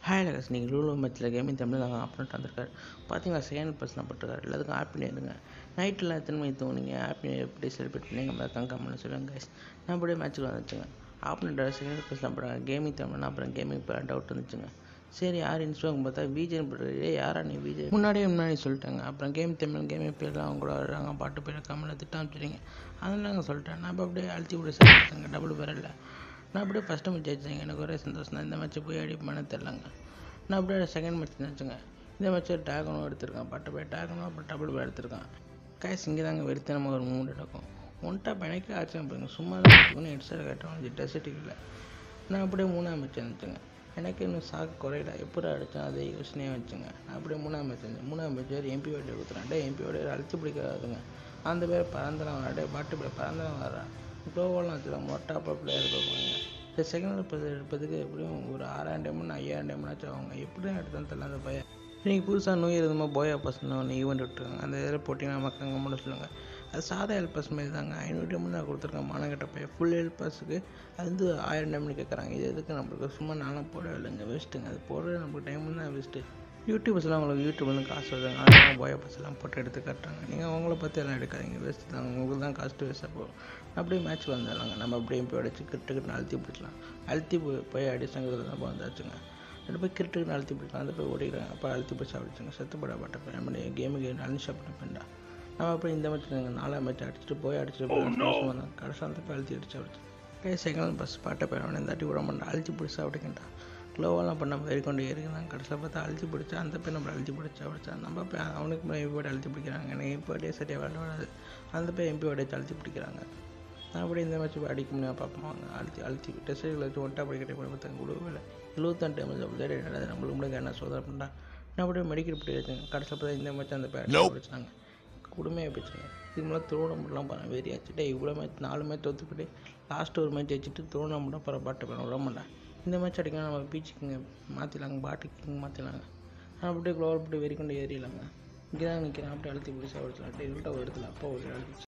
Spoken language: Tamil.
ஹாய் லகஸ் நீங்கள் லூலு மேட்ச்சில் கேமிங் தமிழ் நாங்கள் அப்டேட் வந்திருக்காரு பார்த்தீங்களா செகண்ட் பர்சன் போட்டிருக்காரு எல்லாத்துக்கும் ஹாப்பி நியருங்க நைட்டில் எத்தனை மணி தூங்குனீங்க ஹாப்பி நியர் எப்படி செலிப்ரேட் பண்ணீங்க மறக்காம கமெண்ட் சொல்லுங்கள் கைஸ் நான் அப்படியே மேட்ச்சுக்கு வந்துச்சுங்க ஆப்பனண்ட் செகண்ட் பர்சன் போடுறாங்க கேமிங் தமிழ்னா அப்புறம் கேமிங் டவுட் வந்துச்சுங்க சரி யார் இன்ஸ்டாங் பார்த்தா விஜயன் போட்டுருக்கு யாரா நீ விஜய் முன்னாடியே முன்னாடி சொல்லிட்டாங்க அப்புறம் கேம் தமிழ் கேமிங் பேர்லாம் அவங்க கூட வர்றாங்க பாட்டு பேர் கமெண்ட்டில் திட்டம் வச்சுருங்க அதெல்லாம் நாங்கள் சொல்லிட்டேன் நான் இப்போ அப்படியே அழுத்தி விட சாப்பிட்டாங்க டபுள் பேரில் நான் அப்படியே ஃபஸ்ட்டு மேட்ச் ஆச்சுங்க எனக்கு ஒரே சந்தோஷம் தான் இந்த மேட்ச்சை போய் அடிப்பேன்னு தெரிலங்க நான் அப்படியே செகண்ட் மேட்ச் நினச்சேங்க இந்த மேட்ச்சை டேகனும் எடுத்திருக்கான் பட்டு போய் டேகனும் அப்புறம் டபுள் பேர் எடுத்திருக்கான் கேஸ் இங்கே தாங்க வெறித்தனமாக ஒரு மூமெண்ட் நடக்கும் ஒன் டாப் எனக்கே ஆச்சரியம் பாருங்க சும்மா தான் ஹெட் சைடு கட்டணும் டெசிட்டிக்கில் நான் அப்படியே மூணாம் மேட்ச் இருந்துச்சுங்க எனக்கு இன்னும் சாக்கு குறையில எப்படி அடித்தேன் அதே யோசனையாக வச்சுங்க நான் அப்படியே மூணாம் மேட்ச் இருந்தேன் மூணாம் மேட்ச் வேறு எம்பி வாட்டி ஊற்றுறேன் டே எம்பி வாட்டி அழுத்தி பிடிக்காதுங்க அந்த பேர் பறந்துலாம் வர டே பாட்டு பேர் பறந்துலாம் வர்றேன் க்ளோவெல்லாம் வச்சுருக்கேன் மொட்டை அப்புறம் பிளேயர் பார்ப்பாங்க இந்த செகண்ட் எடுப்பது எடுப்பதுக்கு எப்படியும் ஒரு ஆறாயிரம் டைமண்ட் ஐயாயிரம் டைமண்ட் அவங்க எப்படி எடுத்தான்னு தெரியல அந்த பையன் இன்றைக்கி புதுசாக நோய் எதுவுமே போயா பசங்க ஒன்று ஈவெண்ட் விட்டுருக்காங்க அந்த இதில் போட்டிங்கன்னா மக்கள் மட்டும் சொல்லுவாங்க அது சாதா ஹெல்பர்ஸ் மாதிரி தாங்க ஐநூறு டைமண்ட் நான் கொடுத்துருக்கேன் மானங்கிட்ட போய் ஃபுல் ஹெல்பர்ஸுக்கு அது வந்து ஆயிரம் டைமண்ட் கேட்குறாங்க இது எதுக்கு நம்மளுக்கு சும்மா நானும் போட இல்லைங்க வேஸ்ட்டுங்க அது போடுறது நம்மளுக்கு டைம் தான் வேஸ்ட்டு யூடியூபர்ஸ்லாம் உங்களுக்கு யூடியூப் வந்து காசு வருதுங்க அதனால போய பஸ் எல்லாம் போட்டு எடுத்து காட்டுறாங்க நீங்கள் அவங்கள பற்றி எல்லாம் எடுக்காதீங்க வேஸ்ட்டு தான் உங்களுக்கு தான் காஸ்ட்டு வேஸ்ட்டாக போகும் அப்படியே மேட்ச் வந்துடலாங்க நம்ம அப்படியே போய் அடிச்சு கிரிட்டுக்கிட்டு அழுத்தி பிடிக்கலாம் அழுத்தி போய் போய் அடிச்சங்கிறது தான் வந்தாச்சுங்க ரெண்டு போய் கிரிட்டுக்கு அழுத்தி பிடிக்கலாம் அந்த போய் ஓடிக்கிறாங்க அப்போ அழுத்தி போய் சாப்பிடுச்சுங்க செத்து பட பட்ட போய் நம்ம கேமுக்கு நல்ல ஷாப்பிங் பண்ணா நம்ம அப்படியே இந்த மேட்ச் நாலாம் மேட்ச் அடிச்சுட்டு போய் அடிச்சுட்டு போய் வந்தோம் கடைசி அந்த போய் அழுத்தி அடிச்சு அடிச்சு கை செகண்ட் பஸ் பாட்டை போயிடணும் இந்த தாட்டி விட மாட்டேன் அழுத்தி பிடிச்சி சாப்பிட்டுக்கிட்டான் க்ளோவெல்லாம் பண்ண ஏறி கொண்டு ஏறிக்கிறான் கடைசியில் பார்த்தா அழுத்தி பிடிச்சா அந்த பையன் நம்மளை அழுத்தி பிடிச்சா பிடிச்சா நம்ம போய் அவனுக்கு மேலே எம்பி வாடி அழுத்தி பிடிக்கிறாங்க எனக்கு எம்பி வாடியே சரியாக விளாட வராது அந்த போய் எம்பி வாடியை அழுத்தி பிடிக்கிறாங்க நான் அப்படியே இந்த மேட்ச் போய் அடிக்க முடியாது பார்ப்போம் அழுத்தி அழுத்தி டெஸ்ட்டில் வச்சு ஒன்ட்டா படிக்கிட்டே போய் பார்த்தாங்க கொடுக்கல எழுபத்தாண்டு டைம் அப்படி நம்மளுக்கு முடிக்க என்ன சோதனை பண்ணா நான் அப்படியே மெடிக்கல் இப்படி வச்சுங்க கடைசியில் பார்த்தா இந்த மேட்ச் அந்த பேட் பிடிச்சாங்க கொடுமையாக போச்சுங்க இது மேலே திருவண்ணாமலாம் பண்ண வெறியாச்சு டே இவ்வளோ மேட்ச் நாலு மேட்ச் தோற்றுக்கிட்டு லாஸ்ட் ஒரு மேட்ச் வச்சுட்டு திருவண்ணாமலாம் அப்புறம் பாட்டு பண்ண விட மாட்டேன் இந்த மேட்ச் அடிக்கலாம் நம்ம பீச்சுக்குங்க மாற்றிடலாங்க பாட்டு கிங் மாற்றிடலாங்க நான் அப்படியே க்ளோவர் போட்டு வெறி கொண்டு ஏறிடலாங்க இங்கே தான் நிற்கிறேன் அப்படியே அழுத்தி பிடிச்சி அடிச்சலாம் இருட்ட ஒரு இடத்துல அப்போ ஒரு அழுத்தி